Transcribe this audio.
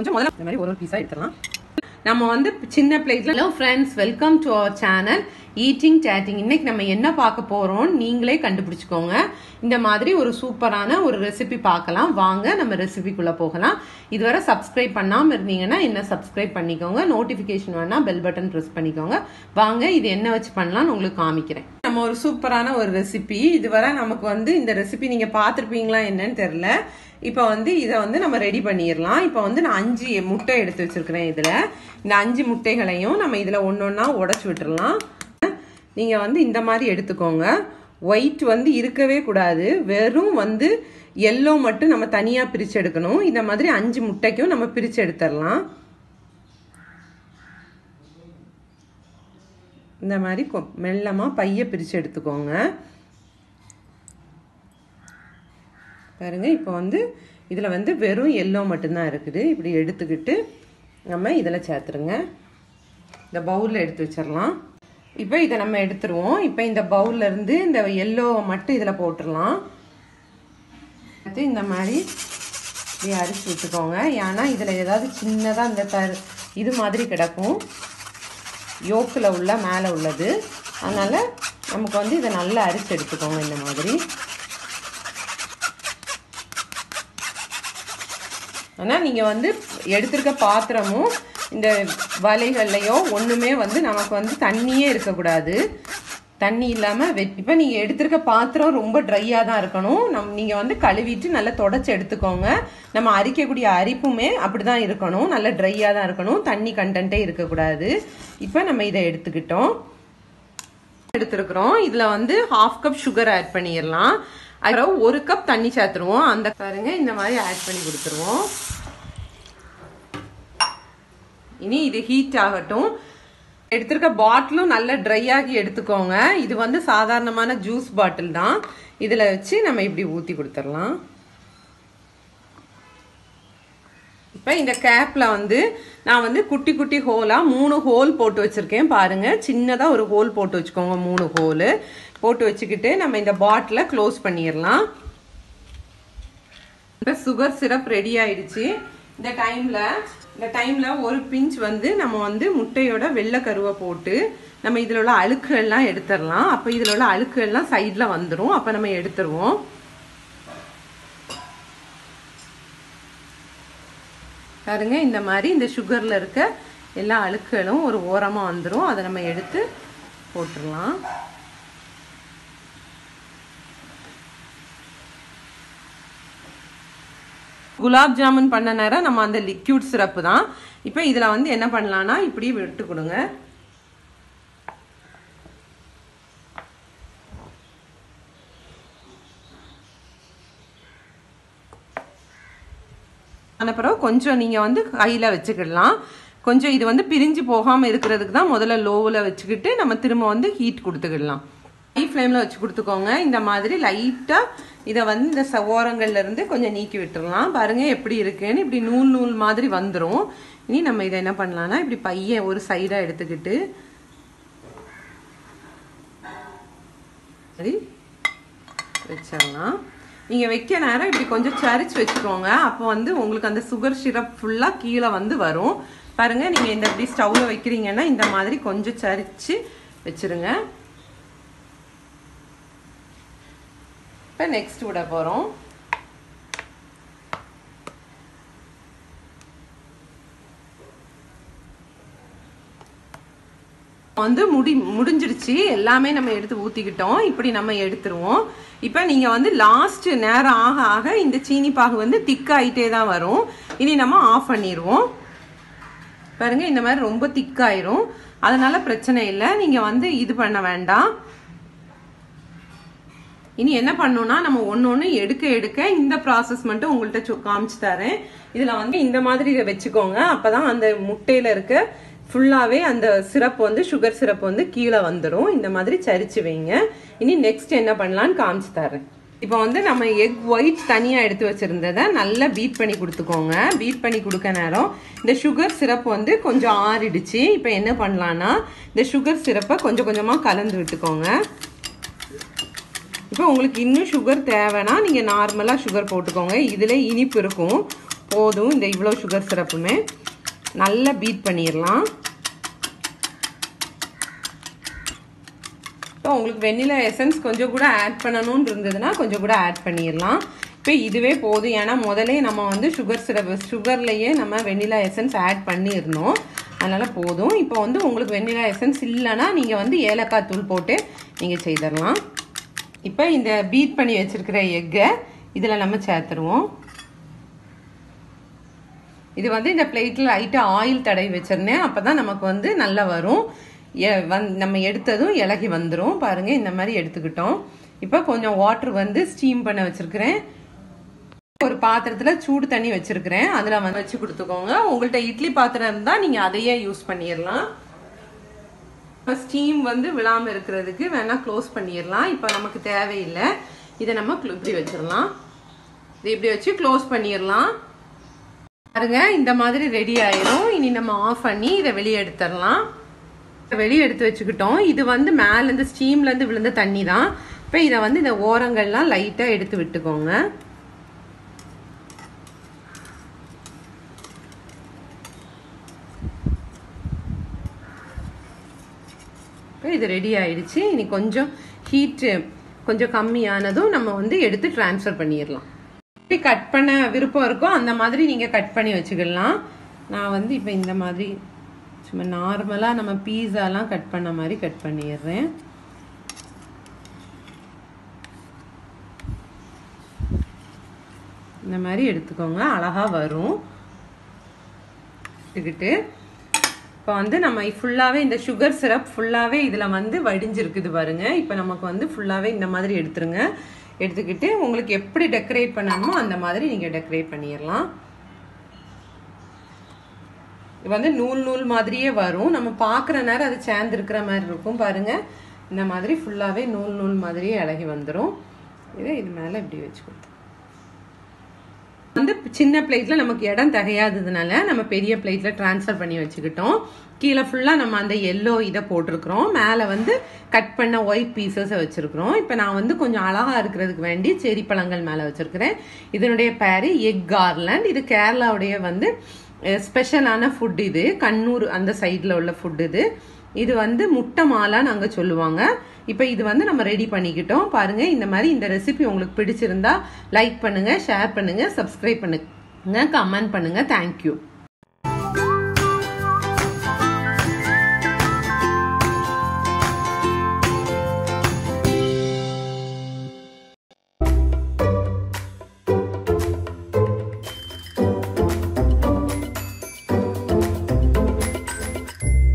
கொஞ்சம் முதல்ல இந்த மாதிரி ஒரு ஒரு பீஸாக எடுத்துடலாம் நம்ம வந்து சின்ன பிளேட்ல hello friends welcome to our channel eating chatting இன்னைக்கு நம்ம என்ன பார்க்க போறோம் நீங்களே கண்டுபிடிச்சுக்கோங்க இந்த மாதிரி ஒரு சூப்பரான ஒரு ரெசிபி பார்க்கலாம் வாங்க நம்ம ரெசிபிக்குள்ள போகலாம் இதுவரை சப்ஸ்கிரைப் பண்ணாம இருந்தீங்கன்னா என்ன சப்ஸ்கிரைப் பண்ணிக்கோங்க நோட்டிபிகேஷன் வேணா பெல் பட்டன் ப்ரெஸ் பண்ணிக்கோங்க வாங்க இது என்ன வச்சு பண்ணலாம்னு உங்களுக்கு காமிக்கிறேன் நம்ம ஒரு சூப்பரான ஒரு ரெசிபி இதுவரை நமக்கு வந்து இந்த ரெசிபி நீங்க பார்த்துருப்பீங்களா என்னன்னு தெரியல இப்போ வந்து இதை வந்து நம்ம ரெடி பண்ணிடலாம் இப்போ வந்து நான் அஞ்சு முட்டை எடுத்து வச்சிருக்கிறேன் இதில் இந்த அஞ்சு முட்டைகளையும் நம்ம இதில் ஒன்று ஒன்றா உடச்சி விட்டுறலாம் நீங்கள் வந்து இந்த மாதிரி எடுத்துக்கோங்க ஒயிட் வந்து இருக்கவே கூடாது வெறும் வந்து எல்லோ மட்டும் நம்ம தனியாக பிரித்து எடுக்கணும் இந்த மாதிரி அஞ்சு முட்டைக்கும் நம்ம பிரித்து எடுத்துடலாம் இந்த மாதிரி மெல்லமாக பைய பிரித்து எடுத்துக்கோங்க பாருங்க இப்போ வந்து இதில் வந்து வெறும் எல்லோ மட்டும்தான் இருக்குது இப்படி எடுத்துக்கிட்டு நம்ம இதில் சேர்த்துருங்க இந்த பவுலில் எடுத்து வச்சிடலாம் இப்போ இதை நம்ம எடுத்துருவோம் இப்போ இந்த பவுல்ல இருந்து இந்த எல்லோவை மட்டும் இதில் போட்டுடலாம் அடுத்து இந்த மாதிரி இப்படி அரிசி விட்டுக்கோங்க ஏன்னா இதில் ஏதாவது சின்னதாக இந்த த இது மாதிரி கிடக்கும் யோக்கில் உள்ள மேலே உள்ளது அதனால் நமக்கு வந்து இதை நல்லா அரிசி எடுத்துக்கோங்க இந்த மாதிரி ஆனால் நீங்கள் வந்து எடுத்திருக்க பாத்திரமும் இந்த வலைகள்லையோ ஒன்றுமே வந்து நமக்கு வந்து தண்ணியே இருக்கக்கூடாது தண்ணி இல்லாமல் வெ இப்போ நீங்கள் எடுத்திருக்க பாத்திரம் ரொம்ப ட்ரையாக தான் இருக்கணும் நம் நீங்கள் வந்து கழுவிட்டு நல்லா தொடச்சி எடுத்துக்கோங்க நம்ம அரிக்கக்கூடிய அரிப்புமே அப்படி தான் இருக்கணும் நல்லா ட்ரையாக தான் இருக்கணும் தண்ணி கண்டென்ட்டே இருக்கக்கூடாது இப்போ நம்ம இதை எடுத்துக்கிட்டோம் எடுத்துருக்குறோம் இதில் வந்து ஹாஃப் கப் சுகர் ஆட் பண்ணிடலாம் அப்புறம் ஒரு கப் தண்ணி சேர்த்துருவோம் அந்த பாருங்க இந்த மாதிரி ஆட் பண்ணி கொடுத்துருவோம் இனி இது ஹீட் ஆகட்டும் எடுத்திருக்க பாட்டிலும் நல்லா ட்ரை ஆகி எடுத்துக்கோங்க இது வந்து சாதாரணமான ஜூஸ் பாட்டில் தான் இதில் வச்சு நம்ம இப்படி ஊற்றி கொடுத்துடலாம் இப்போ இந்த கேப்பில் வந்து நான் வந்து குட்டி குட்டி ஹோலாக மூணு ஹோல் போட்டு வச்சுருக்கேன் பாருங்கள் சின்னதாக ஒரு ஹோல் போட்டு வச்சுக்கோங்க மூணு ஹோலு போட்டு வச்சுக்கிட்டு நம்ம இந்த பாட்டிலை க்ளோஸ் பண்ணிடலாம் இப்போ சுகர் சிரப் ரெடி ஆயிடுச்சு இந்த டைமில் இந்த டைமில் ஒரு பிஞ்ச் வந்து நம்ம வந்து முட்டையோட வெள்ளை கருவை போட்டு நம்ம இதில் உள்ள அழுக்குகள்லாம் எடுத்துடலாம் அப்போ இதில் உள்ள அழுக்குகள்லாம் சைடில் வந்துடும் அப்போ நம்ம எடுத்துருவோம் பாருங்க இந்த மாதிரி இந்த சுகரில் இருக்க எல்லா அழுக்குகளும் ஒரு ஓரமாக வந்துடும் அதை நம்ம எடுத்து போட்டுடலாம் குலாப் ஜாமுன் பண்ண நேரம் நம்ம அந்த லிக்யூட் சிரப்பு தான் இப்போ இதில் வந்து என்ன பண்ணலான்னா இப்படி விட்டு கொடுங்க அப்புறம் கொஞ்சம் நீங்கள் வந்து கையில் வச்சுக்கிடலாம் கொஞ்சம் இது வந்து பிரிஞ்சு போகாமல் இருக்கிறதுக்கு தான் முதல்ல லோவில் வச்சுக்கிட்டு நம்ம திரும்ப வந்து ஹீட் கொடுத்துக்கிடலாம் ஹை ஃப்ளேமில் வச்சு கொடுத்துக்கோங்க இந்த மாதிரி லைட்டாக இதை வந்து இந்த ஓரங்கள்ல இருந்து கொஞ்சம் நீக்கி விட்டுடலாம் பாருங்க எப்படி இருக்குன்னு இப்படி நூல் நூல் மாதிரி வந்துடும் இனி நம்ம இதை என்ன பண்ணலாம்னா இப்படி பையன் ஒரு சைடாக எடுத்துக்கிட்டு சரி வச்சிடலாம் நீங்கள் வைக்க நேரம் இப்படி கொஞ்சம் சரிச்சு வச்சுக்கோங்க அப்போ வந்து உங்களுக்கு அந்த சுகர் சிரப் ஃபுல்லாக கீழே வந்து வரும் பாருங்க நீங்கள் இந்த இப்படி ஸ்டவ்வில் வைக்கிறீங்கன்னா இந்த மாதிரி கொஞ்சம் சரிச்சு வச்சிருங்க இப்போ நெக்ஸ்ட் விட போகிறோம் வந்து முடி முடிஞ்சிடுச்சு எல்லாமே நம்ம எடுத்து ஊற்றிக்கிட்டோம் இப்படி நம்ம எடுத்துருவோம் இப்போ நீங்கள் வந்து லாஸ்ட் நேரம் ஆக ஆக இந்த சீனி பாகு வந்து திக்காயிட்டே தான் வரும் இனி நம்ம ஆஃப் பண்ணிடுவோம் பாருங்க இந்த மாதிரி ரொம்ப திக்காயிரும் அதனால பிரச்சனை இல்லை நீங்கள் வந்து இது பண்ண வேண்டாம் இனி என்ன பண்ணணும்னா நம்ம ஒன்று ஒன்று எடுக்க எடுக்க இந்த ப்ராசஸ் மட்டும் உங்கள்கிட்ட காமிச்சு தரேன் இதில் வந்து இந்த மாதிரி இதை வச்சுக்கோங்க அப்போ தான் அந்த முட்டையில் இருக்க ஃபுல்லாகவே அந்த சிரப் வந்து சுகர் சிரப் வந்து கீழே வந்துடும் இந்த மாதிரி சரிச்சு வைங்க இனி நெக்ஸ்ட் என்ன பண்ணலான்னு காமிச்சு தரேன் இப்போ வந்து நம்ம எக் ஒயிட் தனியாக எடுத்து வச்சுருந்ததை நல்லா பீட் பண்ணி கொடுத்துக்கோங்க பீட் பண்ணி கொடுக்க நேரம் இந்த சுகர் சிரப் வந்து கொஞ்சம் ஆறிடுச்சு இப்போ என்ன பண்ணலான்னா இந்த சுகர் சிரப்பை கொஞ்சம் கொஞ்சமாக கலந்து விட்டுக்கோங்க இப்போ உங்களுக்கு இன்னும் சுகர் தேவைன்னா நீங்கள் நார்மலாக சுகர் போட்டுக்கோங்க இதில் இனிப்பு இருக்கும் போதும் இந்த இவ்வளோ சுகர் சிரப்புமே நல்லா பீட் பண்ணிடலாம் இப்போ உங்களுக்கு வெண்ணிலா எசன்ஸ் கொஞ்சம் கூட ஆட் பண்ணணும்னு இருந்ததுன்னா கொஞ்சம் கூட ஆட் பண்ணிடலாம் இப்போ இதுவே போதும் ஏன்னா முதலே நம்ம வந்து சுகர் சிரப் சுகர்லேயே நம்ம வெண்ணிலா எசன்ஸ் ஆட் பண்ணியிருந்தோம் அதனால் போதும் இப்போ வந்து உங்களுக்கு வெண்ணிலா எசன்ஸ் இல்லைன்னா நீங்கள் வந்து ஏலக்காய் தூள் போட்டு நீங்கள் செய்திடலாம் இப்போ இந்த பீட் பண்ணி வச்சுருக்கிற எக்கை இதில் நம்ம சேர்த்துருவோம் இது வந்து இந்த பிளேட்டில் லைட்டாக ஆயில் தடவி வச்சிருந்தேன் அப்போ தான் நமக்கு வந்து நல்லா வரும் வந் நம்ம எடுத்ததும் இலகி வந்துடும் பாருங்கள் இந்த மாதிரி எடுத்துக்கிட்டோம் இப்போ கொஞ்சம் வாட்டர் வந்து ஸ்டீம் பண்ண வச்சுருக்கிறேன் ஒரு பாத்திரத்தில் சூடு தண்ணி வச்சுருக்கிறேன் அதில் வந்து வச்சு கொடுத்துக்கோங்க உங்கள்கிட்ட இட்லி பாத்திரம் இருந்தால் நீங்கள் அதையே யூஸ் பண்ணிடலாம் இப்போ ஸ்டீம் வந்து விழாமல் இருக்கிறதுக்கு வேணால் க்ளோஸ் பண்ணிடலாம் இப்போ நமக்கு தேவையில்லை இதை நம்ம இப்படி வச்சிடலாம் இது இப்படி வச்சு க்ளோஸ் பண்ணிடலாம் பாருங்க இந்த மாதிரி ரெடி ஆயிரும் இனி நம்ம ஆஃப் பண்ணி இதை வெளியே எடுத்துடலாம் வெளியே எடுத்து வச்சுக்கிட்டோம் இது வந்து மேலேருந்து ஸ்டீம்லேருந்து விழுந்த தண்ணி தான் இப்போ இதை வந்து இந்த ஓரங்கள்லாம் லைட்டாக எடுத்து விட்டுக்கோங்க இப்போ இது ரெடி ஆயிடுச்சு இனி கொஞ்சம் ஹீட்டு கொஞ்சம் கம்மியானதும் நம்ம வந்து எடுத்து டிரான்ஸ்ஃபர் பண்ணிடலாம் எப்படி கட் பண்ண விருப்பம் இருக்கோ அந்த மாதிரி நீங்கள் கட் பண்ணி வச்சுக்கலாம் நான் வந்து இப்போ இந்த மாதிரி சும்மா நார்மலாக நம்ம பீஸாலாம் கட் பண்ண மாதிரி கட் பண்ணிடுறேன் இந்த மாதிரி எடுத்துக்கோங்க அழகாக வரும் எடுத்துக்கிட்டு இப்போ வந்து நம்ம ஃபுல்லாகவே இந்த சுகர் சிரப் ஃபுல்லாகவே இதில் வந்து வடிஞ்சிருக்குது பாருங்க இப்போ நமக்கு வந்து ஃபுல்லாகவே இந்த மாதிரி எடுத்துருங்க எடுத்துக்கிட்டு உங்களுக்கு எப்படி டெக்கரேட் பண்ணணுமோ அந்த மாதிரி நீங்கள் டெக்கரேட் பண்ணிடலாம் இது வந்து நூல் நூல் மாதிரியே வரும் நம்ம பார்க்குற நேரம் அது சேர்ந்து இருக்கிற மாதிரி இருக்கும் பாருங்க இந்த மாதிரி ஃபுல்லாகவே நூல் நூல் மாதிரியே இலகி வந்துடும் இதை இது மேலே இப்படி வச்சு கொடுத்து வந்து சின்ன பிளேட்ல நமக்கு இடம் தகையாததுனால நம்ம பெரிய பிளேட்ல டிரான்ஸ்ஃபர் பண்ணி வச்சுக்கிட்டோம் கீழே ஃபுல்லாக நம்ம அந்த எல்லோ இதை போட்டிருக்கிறோம் மேலே வந்து கட் பண்ண ஒயிட் பீசஸை வச்சுருக்கிறோம் இப்போ நான் வந்து கொஞ்சம் அழகாக இருக்கிறதுக்கு வேண்டி செரி பழங்கள் மேலே வச்சுருக்கிறேன் இதனுடைய பேரு எக் கார்லண்ட் இது கேரளாவுடைய வந்து ஸ்பெஷலான ஃபுட் இது கண்ணூர் அந்த சைடில் உள்ள ஃபுட் இது இது வந்து முட்டை மாலா நாங்கள் சொல்லுவாங்க இப்போ இது வந்து நம்ம ரெடி பண்ணிக்கிட்டோம் பாருங்க இந்த மாதிரி இந்த ரெசிபி உங்களுக்கு பிடிச்சிருந்தா லைக் பண்ணுங்க ஷேர் பண்ணுங்க சப்ஸ்கிரைப் பண்ணுங்க கமெண்ட் பண்ணுங்க தேங்க்யூ